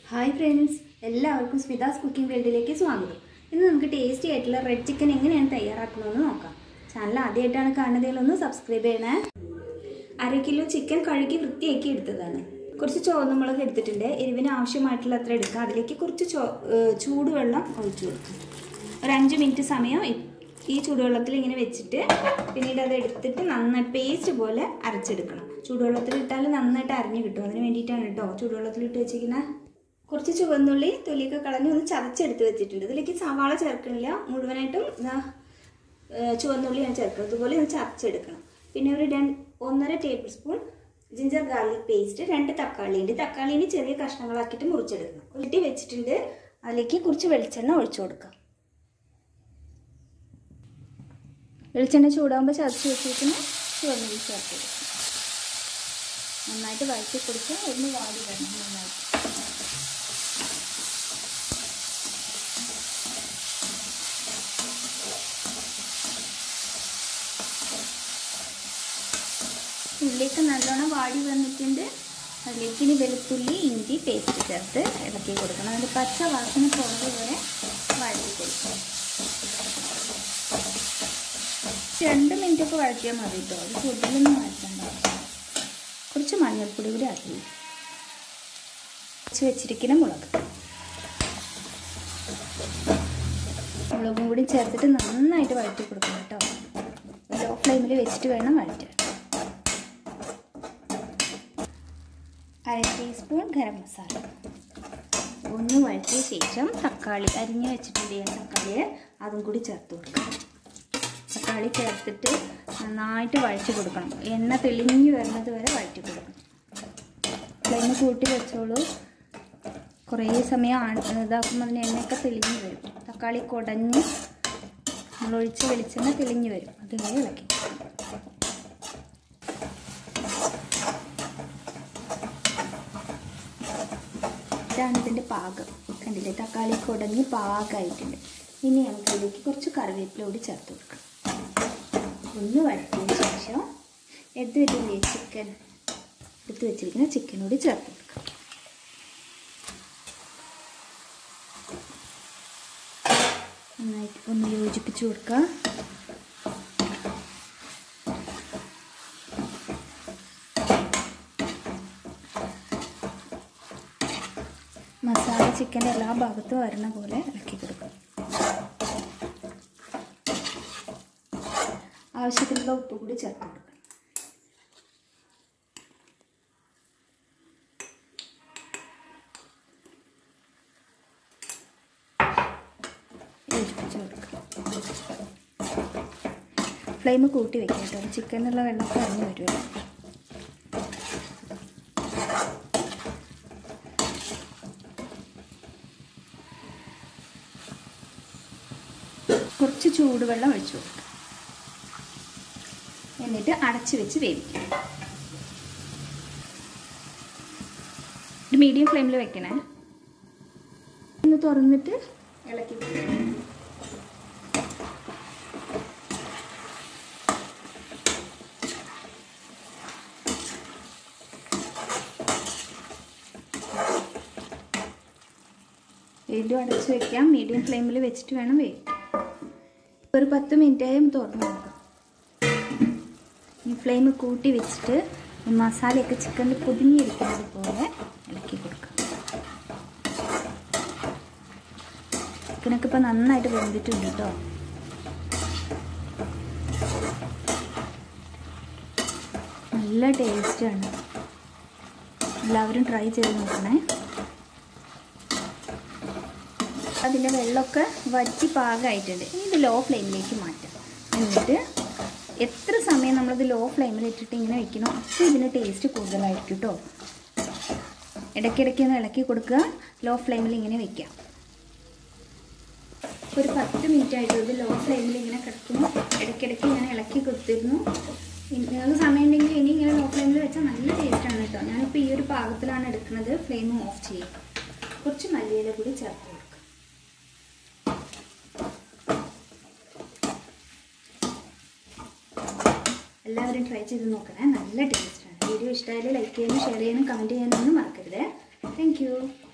Hi friends എല്ലാവർക്കും സ്മിതാസ് cooking വേൾഡിലേക്ക് സ്വാഗതം ഇന്ന് നമുക്ക് ടേസ്റ്റി ആയിട്ടുള്ള റെഡ് ചിക്കൻ എങ്ങനെയാണ് തയ്യാറാക്കുന്നതെന്ന് നോക്കാം ചാനൽ ആദ്യമായിട്ടാണ് കാണുന്നതെങ്കിൽ ഒന്ന് സബ്സ്ക്രൈബ് ചെയ്യണേ അര കിലോ ചിക്കൻ കഴുകി വൃത്തിയാക്കി എടുത്തതാണ് കുറച്ച് ചുവന്ന മുളക് എടുത്തിട്ടുണ്ട് എരിവിന് ആവശ്യമായിട്ടുള്ള അത്ര എടുക്കുക അതിലേക്ക് കുറച്ച് ചോ ഏഹ് ചൂടുവെള്ളം ഒഴിച്ചു കൊടുക്കും ഒരു അഞ്ച് മിനിറ്റ് സമയം ഈ- ഈ ചൂടുവെള്ളത്തിൽ ഇങ്ങനെ വെച്ചിട്ട് പിന്നീട് അത് എടുത്തിട്ട് നന്നായി പേസ്റ്റ് പോലെ അരച്ചെടുക്കണം ചൂടുവെള്ളത്തിൽ ഇട്ടാൽ നന്നായിട്ട് അരഞ്ഞു കിട്ടും അതിന് വേണ്ടിയിട്ടാണ് കേട്ടോ ചൂടുവെള്ളത്തിൽ ഇട്ട് വെച്ചിരിക്കുന്നത് കുറച്ച് ചുവന്നുള്ളി തൊലിയൊക്കെ കളഞ്ഞ് ഒന്ന് ചതച്ചെടുത്ത് വെച്ചിട്ടുണ്ട് ഇതിലേക്ക് സവാള ചേർക്കണില്ല മുഴുവനായിട്ടും ഇതാ ഏഹ് ചുവന്നുള്ളിയാണ് ചേർക്കുന്നത് അതുപോലെ ഒന്ന് ചതച്ചെടുക്കണം പിന്നെ ഒരു രണ്ട് ഒന്നര tablespoon ginger garlic paste രണ്ട് തക്കാളി ഉണ്ട് തക്കാളിന് ചെറിയ കഷ്ണങ്ങളാക്കിയിട്ട് മുറിച്ചെടുക്കണം ഉരുട്ടി വെച്ചിട്ടുണ്ട് അതിലേക്ക് കുറച്ച് വെളിച്ചെണ്ണ ഒഴിച്ചു കൊടുക്കാം വെളിച്ചെണ്ണ ചൂടാകുമ്പോൾ ചതച്ച് വെച്ചിരിക്കുന്ന ചുവന്നുള്ളി ചേർത്ത് കൊടുക്കാം നന്നായിട്ട് വഴറ്റി കൊടുക്കുക ഒന്ന് വാടി വരണം നന്നായിട്ട് ഉള്ളിയൊക്കെ നല്ലോണം വാടി വന്നിട്ടുണ്ട് അതിലേക്ക് ഇനി വെളുത്തുള്ളി ഇഞ്ചി പേസ്റ്റ് ചേർത്ത് ഇളക്കി കൊടുക്കണം അതിൻ്റെ പച്ച വാസന പോകുന്നത് വരെ വഴറ്റി കൊടുക്കണം രണ്ട് മിനിറ്റ് ഒക്കെ വഴറ്റിയാൽ മതി കേട്ടോ അത് കൂടുതലൊന്നും വഴറ്റണ്ട കുറച്ച് മഞ്ഞൾപ്പൊടി കൂടി ആക്കി വെച്ച് വെച്ചിരിക്കുന്ന മുളക് മുളകും കൂടി ചേർത്തിട്ട് നന്നായിട്ട് വഴറ്റി കൊടുക്കണം കേട്ടോ ലോ ഫ്ലെയിമിൽ വെച്ചിട്ട് വേണം വഴറ്റാൻ അര ടീസ്പൂൺ ഗരം മസാല ഒന്ന് വഴറ്റിയ ശേഷം തക്കാളി അരിഞ്ഞ് വെച്ചിട്ടുണ്ട് ഞാൻ തക്കാളി അതും കൂടി ചേർത്ത് കൊടുക്കണം തക്കാളി ചേർത്തിട്ട് നന്നായിട്ട് വഴറ്റി കൊടുക്കണം എണ്ണ തെളിഞ്ഞ് വരുന്നത് വരെ വഴറ്റി കൊടുക്കണം ഫ്ലെയിം കൂട്ടി വെച്ചോളൂ കുറേ സമയം ആ- ഇതാക്കുമ്പോൾ അതിന് എണ്ണയൊക്കെ തെളിഞ്ഞ് വരും തക്കാളി കുടഞ്ഞ് നമ്മളൊഴിച്ച് വെളിച്ചെണ്ണ തെളിഞ്ഞ് വരും അതുവരെ ഇളക്കി ഇതാണ് ഇതിൻ്റെ പാകം കണ്ടില്ലേ തക്കാളി കുടഞ്ഞ് പാകമായിട്ടുണ്ട് ഇനി നമുക്ക് ഇതിലേക്ക് കുറച്ച് കറിവേപ്പില കൂടി ചേർത്ത് കൊടുക്കണം ഒന്ന് വഴറ്റിയ ശേഷം എടുത്ത് വെച്ചില്ലേ ചിക്കൻ എടുത്ത് വെച്ചിരിക്കുന്ന ചിക്കൻ കൂടി ചേർത്ത് കൊടുക്കാം നന്നായിട്ട് ഒന്ന് യോജിപ്പിച്ച് കൊടുക്കുക മസാല ചിക്കൻ്റെ എല്ലാ ഭാഗത്തും വരണ പോലെ ഇളക്കി കൊടുക്കുക ആവശ്യത്തിനുള്ള ഉപ്പ് കൂടി ചേർത്ത് കൊടുക്കുക യോജിപ്പിച്ച് കൊടുക്കുക ഫ്ലെയിം കൂട്ടി വെക്കാം കേട്ടോ ചിക്കനിലുള്ള വെള്ളമൊക്കെ അറിഞ്ഞു വരുമല്ലോ കുറച്ച് ചൂടുവെള്ളം ഒഴിച്ചു കൊടുക്കുക എന്നിട്ട് അടച്ചു വെച്ച് വേവിക്കുക ഒരു മീഡിയം ഫ്ലെയിമിൽ വെക്കണേ ഒന്ന് തുറന്നിട്ട് ഇളക്കി കൊടുക്കുക. വീണ്ടും അടച്ച് വെക്കാം മീഡിയം ഫ്ലെയിമിൽ വെച്ചിട്ട് വേണം വേവിക്കാൻ ഒരു പത്ത് മിനിറ്റായും തുറന്ന് നോക്കാം ഈ ഫ്ലെയിം കൂട്ടി വെച്ചിട്ട് ഈ മസാലയൊക്കെ ചിക്കനിൽ പൊതിഞ്ഞിരിക്കുന്നത് പോലെ ഇളക്കി കൊടുക്കാം ചിക്കനൊക്കെ ഇപ്പോൾ നന്നായിട്ട് വെന്തിട്ടുണ്ട് കേട്ടോ നല്ല ടേസ്റ്റാണ് എല്ലാവരും ട്രൈ ചെയ്ത് നോക്കണേ അതിൻ്റെ വെള്ളമൊക്കെ വറ്റി പാകമായിട്ടുണ്ട് ഇനി ഇത് ലോ ഫ്ലെയിമിലേക്ക് മാറ്റാം എന്നിട്ട് എത്ര സമയം നമ്മളിത് ലോ ഫ്ലെയിമിൽ ഇട്ടിട്ട് ഇങ്ങനെ വെക്കണോ അപ്പോൾ ഇതിന് ടേസ്റ്റ് കൂടുതലായിരിക്കും കേട്ടോ ഇടയ്ക്കിടയ്ക്ക് ഒന്ന് ഇളക്കി കൊടുക്കുക ലോ ഫ്ലെയിമിൽ ഇങ്ങനെ വെക്കാം ഒരു പത്ത് മിനിറ്റ് ആയിട്ട് ഇത് ലോ ഫ്ലെയിമിൽ ഇങ്ങനെ കിടക്കുന്നു ഇടയ്ക്കിടയ്ക്ക് ഇങ്ങനെ ഇളക്കി കൊടുത്തിരുന്നു ഇനി നിങ്ങൾക്ക് സമയം ഉണ്ടെങ്കിൽ ഇനി ഇങ്ങനെ ലോ ഫ്ലെയിമിൽ വെച്ചാൽ നല്ല ടേസ്റ്റാണ് കേട്ടോ ഞാനിപ്പോൾ ഈ ഒരു പാകത്തിലാണ് എടുക്കുന്നത് ഫ്ലെയിം ഓഫ് ചെയ്യും കുറച്ച് മല്ലിയില കൂടി ചേർത്ത് കൊടുക്കുക എല്ലാവരും ട്രൈ ചെയ്ത് നോക്കണേ നല്ല ടേസ്റ്റാണ് വീഡിയോ ഇഷ്ടമായാലും ലൈക്ക് ചെയ്യാനും ഷെയർ ചെയ്യാനും കമൻറ്റ് ചെയ്യാനൊന്നും മറക്കരുത് താങ്ക്